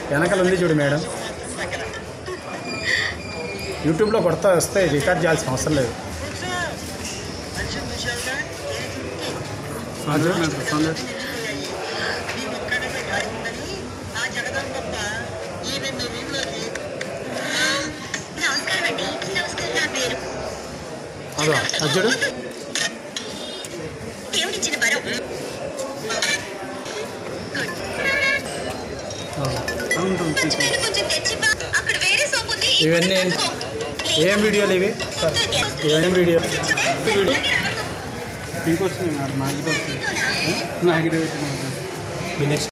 వెనకాల ఉంది చూడు మేడం యూట్యూబ్లో కొడతా వస్తాయి రికార్డ్ చేయాల్సిన అవసరం లేదు అదో అది చూడు ఇవన్నీ ఏం వీడియోలు ఇవి ఏం వీడియో మీకు వస్తుంది నాకు నాకు వస్తుంది నాకు నెక్స్ట్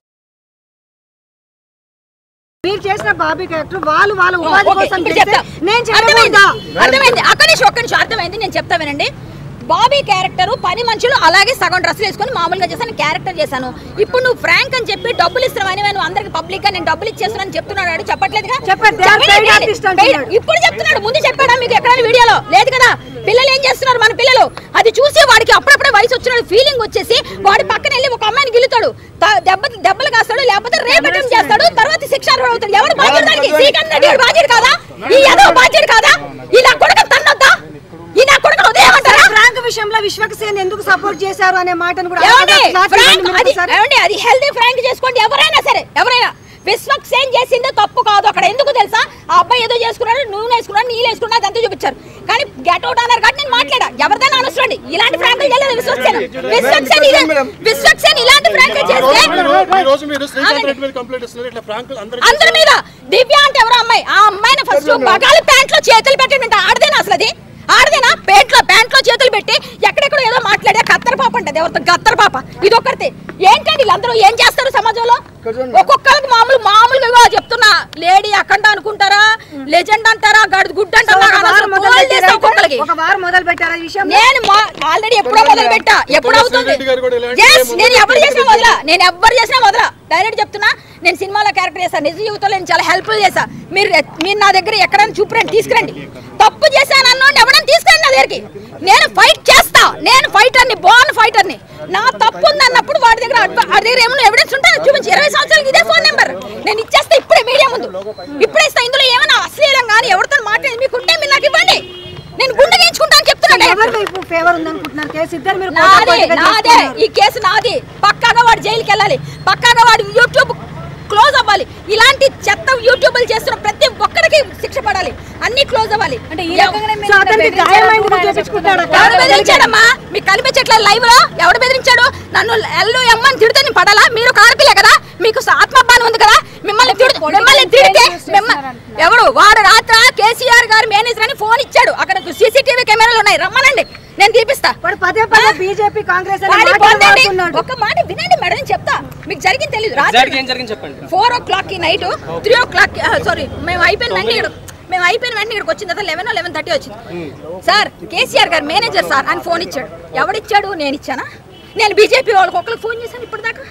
మీరు చేసిన బాబీ క్యారెక్టర్ వాళ్ళు వాళ్ళ ఉపాధి ఓకే, కోసం ఇప్పుడు చేస్తే చెప్తా. నేను అర్థమైంది చేయకూడదా అర్థమైంది అక్క నిమిషం ఒక్క నిమిషం అర్థమైంది నేను చెప్తా వినండి బాబీ క్యారెక్టర్ పని మనుషులు అలాగే సగం డ్రెస్సులు వేసుకొని మామూలుగా చేశాను క్యారెక్టర్ చేశాను ఇప్పుడు నువ్వు ఫ్రాంక్ అని చెప్పి డబ్బులు ఇస్తున్నావని నువ్వు అందరికి పబ్లిక్ గా నేను డబ్బులు ఇచ్చేస్తున్నాను చెప్తున్నాడు వాడు చెప్పట్లేదుగా చెప్పాడు, they are paid artist అంటున్నాడు. ఇప్పుడు చెప్తున్నాడు ముందు చెప్పాడా మీకు ఎక్కడైనా వీడియోలో లేదు కదా పిల్లలు ఏం చేస్తున్నారు మన పిల్లలు అది చూసి వాడికి అప్పుడప్పుడే వయసు వచ్చిన ఫీలింగ్ వచ్చేసి వాడి పక్కన వెళ్ళి ఒక అమ్మాయిని గిలుతాడు త- దెబ్బ దెబ్బలు కాస్తాడు లేకపోతే రేపటం చేస్తాడు తర్వాత శిక్ష అవుతాడు ఎవరు బాధ్యుడు దానికి శ్రీకాంత్ రెడ్డి గారు బాధ్యుడు కాదా ఈ యాదవ్ బాధ్యుడు కాదా ఈ నా కొడుకు తన్నొద్దా ఈ నా కొడుకు ఉదయమంటారా ఫ్రాంక్ విషయంలో విశ్వక్సేన్ ఎందుకు సపోర్ట్ చేశారు అనే మాటను కూడా ఏమండి క్లాస్ ఫ్రాంక్ చేయండి మీరు అది ఒకసారి. ఏమండి అది హెల్దీ ఫ్రాంక్ చేసుకోండి ఎవరైనా సరే ఎవరైనా విశ్వక్సేన్ చేసింది తప్పు కాదు అక్కడ ఎందుకు తెలుసా ఆ అబ్బాయి ఏదో చేసుకున్నాడు నూనె వేసుకున్నాడు నీళ్ళు వేసుకున్నాడు అదంతా చూపించారు కానీ గెట్ అవుట్ అన్నారు కాబట్టి నేను మాట్లాడా ఎవరిదైనా అనొచ్చండి ఇలాంటి ఫ్రాంక్ చేయలేదు విశ్వక్సేన్ విశ్వక్సేన్ ఇది విశ్వక్సేన్ ఇలాంటి ఫ్రాంక్ చేస్తే ఈ రోజు మీరు శ్రీకాంత్ రెడ్డి మీద కంప్లైంట్ ఇస్తున్నారు ఇట్లా ఫ్రాంకులు అందరూ అందరి మీద దివ్య అంటే ఎవరో అమ్మాయి ఆ అమ్మాయిని ఫస్ట్ బగాలి ప్యాంట్ లో చేతులు పెట్టండి ఆడదేనా అసలు అది ఆడదేనా ప్యాంట్ లో ప్యాంట్ లో చేతులు పెట్టి ఎక్కడెక్కడ ఏదో మాట్లాడే కత్తర పాప అంటది ఎవరితో గత్తర పాప ఇది ఒక్కరితే ఏంటండి వీళ్ళందరూ ఏం చేస్తారు సమాజంలో ఒక్కొక్కరికి మామూలు మామూలుగా చెప్తున్నా లేడీ అఖండ అనుకుంటారా లెజెండ్ అంటారా గడు గుడ్ సో అంటారా ఒక వారం మొదలు గోల్డ్ చేస్తా ఒక్కొక్కరికి పెట్టారా? ఒక వారం మొదలు పెట్టారా ఈ విషయం నేను ఆల్రెడీ ఎప్పుడో మొదలు పెట్టా ఎప్పుడు అవుతుంది రెడ్డి గారు కూడా ఇలాంటి Yes, ఏమో నేను ఎవరు చేసినా వదలా నేను ఎవరు చేసినా వదలా డైరెక్ట్ చెప్తున్నా నేను సినిమాలో క్యారెక్టర్ చేశాను నిజ జీవితంలో నేను చాలా హెల్ప్ చేశా మీరు మీరు నా దగ్గర ఎక్కడైనా చూపురండి తీసుకురండి తప్పు చేశాను అన్నోడిని ఎవరైనా తీసుకురండి నా దగ్గరికి నేను ఫైట్ చేస్తా నేను ఫైటర్ని బాన్ ఫైటర్ని నా తప్పు ఉంది అన్నప్పుడు వాడి దగ్గర అడ్వ- వాడి దగ్గర ఏమైనా ఎవిడెన్స్ ఉంటే నాకు చూపించి ఇరవై సంవత్సరాలకి ఇదే ఫోన్ నెంబర్ నేను ఇచ్చేస్తా ఇప్పుడే మీడియా ముందు ఇప్పుడే ఇస్తా ఇందులో ఏమైనా అశ్లీలం కానీ ఎవరితో మాట్లాడి మీకు ఉంటే మీరు నాకు ఇవ్వండి నేను గుండె గీయించుకుంటాను చెప్తున్నాను ఎవరి వైపు ఫేవర్ ఉందనుకుంటున్నారు కేసు ఇద్దరు మీరు నాదే పోటాపోటీగా నాదే చేస్తున్నారు. ఈ కేసు నాది పక్కాగా వాడు జైలుకి వెళ్ళాలి పక్కాగా వాడు యూట్యూబ్ క్లోజ్ అవ్వాలి ఇలాంటి చెత్త యూట్యూబ్లు చేస్తున్న ప్రతి ఒక్కరికి శిక్ష పడాలి అన్ని క్లోజ్ అవ్వాలి అంటే సో అతనికి గాయమైంది కూడా చేపించుకుంటాడా? ఎవడు బెదిరించాడమ్మా మీకు కనిపించట్లేదు లైవ్ లో ఎవడు బెదిరించాడు నన్ను ఎల్లు ఎమ్మని తిడితే నేను పడాలా మీరు కార్పిలే కదా మీకు ఆత్మబానం ఉంది కదా మిమ్మల్ని తిడు మిమ్మల్ని తిడితే మిమ్మ- ఎవరు వాడు రాత్ర కేసీఆర్ గారు మేనేజర్ అని ఫోన్ ఇచ్చాడు అక్కడ సీసీటీవీ కెమెరాలు ఉన్నాయి రమ్మనండి నేను తీపిస్తా వాడు పదే పదే బీజేపీ కాంగ్రెస్ అనే వాడి మాటలు పొందండి. వాడుతున్నాడు. ఒక్క మాట వినండి మేడం నేను చెప్తా మీకు జరిగింది తెలియదు ఎగ్జాక్ట్ రాత్రి ఏం జరిగింది చెప్పండి ఫోర్ ఓ క్లాక్ కి night three o'clock sorry మేము అయిపోయిన వెంటనే ఇక్కడ మేము అయిపోయిన వెంటనే ఇక్కడికి వచ్చిన తర్వాత లెవెన్ లెవెన్ థర్టీ వచ్చింది సార్ కేసీఆర్ గారు మేనేజర్ సార్ అని ఫోన్ ఇచ్చాడు ఎవడిచ్చాడు నేను ఇచ్చానా నేను బీజేపీ వాళ్ళకి ఒక్కరికి ఫోన్ చేశాను ఇప్పటిదాకా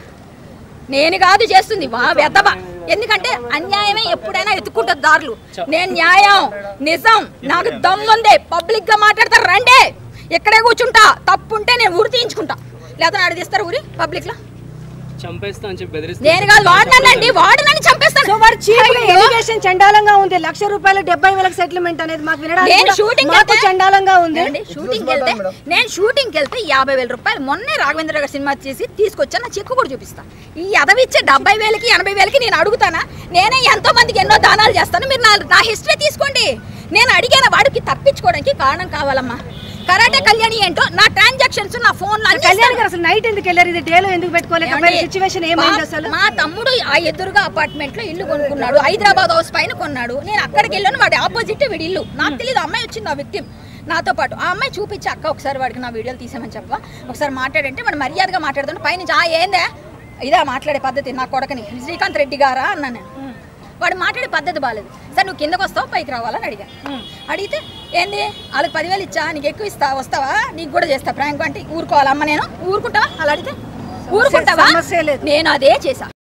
నేను కాదు చేస్తుంది వా వెదవ ఎందుకంటే అన్యాయమే ఎప్పుడైనా ఎత్తుకుంటుంది దారులు నేను న్యాయం నిజం నాకు దమ్ముంది పబ్లిక్ గా మాట్లాడతారు రండి ఇక్కడే కూర్చుంటా తప్పు ఉంటే నేను ఊరి తీయించుకుంటా లేదా నాడు తీస్తారు ఊరి పబ్లిక్ లో చంపేస్తా అని చెప్పి బెదిరిస్తా నేను కాదు వాడినండి వాడు నన్ను చంపేస్తాను సో వాడు చీప్ అయ్యో. ఎలిగేషన్ చండాలంగా ఉంది లక్ష రూపాయలు డెబ్బై వేలకు సెటిల్మెంట్ అనేది మాకు వినడానికి నేను కూడా షూటింగ్ మాకు చండాలంగా ఉంది ఏమండి? షూటింగ్ వెళ్తే నేను షూటింగ్ వెళ్తే యాభై వేల రూపాయలు మొన్నే రాఘవేంద్ర గారి సినిమా చేసి తీసుకొచ్చా నా చెక్కు కూడా చూపిస్తా ఈ ఎదవి ఇచ్చే డెబ్బై వేలకి ఎనభై వేలకి నేను అడుగుతానా నేనే ఎంతో మందికి ఎన్నో దానాలు చేస్తాను మీరు నా నా హిస్టరీ తీసుకోండి నేను అడిగిన వాడికి తప్పించుకోవడానికి కారణం కావాలమ్మా కరాటే కళ్యాణి ఏంటో నా ట్రాన్సాక్షన్స్ నా ఫోన్ కళ్యాణ్ గారు అసలు నైట్ ఎందుకు వెళ్ళారు ఇది డేలో ఎందుకు పెట్టుకోలేకపోయారు ఏమండి? సిచ్యువేషన్ ఏమైంది మా- అసలు మా తమ్ముడు ఆ ఎదురుగా అపార్ట్మెంట్ లో ఇల్లు కొనుక్కున్నాడు హైదరాబాద్ హౌస్ పైన కొన్నాడు నేను అక్కడికి వెళ్ళాను వాడి ఆపోజిట్ వీడి ఇల్లు నాకు తెలియదు అమ్మాయి వచ్చింది ఆ వ్యక్తి నాతో పాటు ఆ అమ్మాయి చూపించి అక్క ఒకసారి వాడికి నా వీడియోలు తీసామని చెప్పా ఒకసారి మాట్లాడంటే వాడు మర్యాదగా మాట్లాడుతుంటే పైనుంచి ఆ ఏందే ఇదా మాట్లాడే పద్ధతి నా కొడకని శ్రీకాంత్ రెడ్డి గారా అన్నా నేను వాడు మాట్లాడే పద్ధతి బాగాలేదు సరే నువ్వు కిందకు వస్తావు పైకి రావాలని అడిగా అడిగితే ఏంది వాళ్ళకి పదివేలు ఇచ్చా నీకు ఎక్కువ ఇస్తా వస్తావా నీకు కూడా చేస్తా ప్రాంక్ అంటే ఊరుకోవాలమ్మ నేను ఊరుకుంటావా అలా అడిగితే ఊరుకుంటావా సమస్య లేదు. నేను అదే చేశా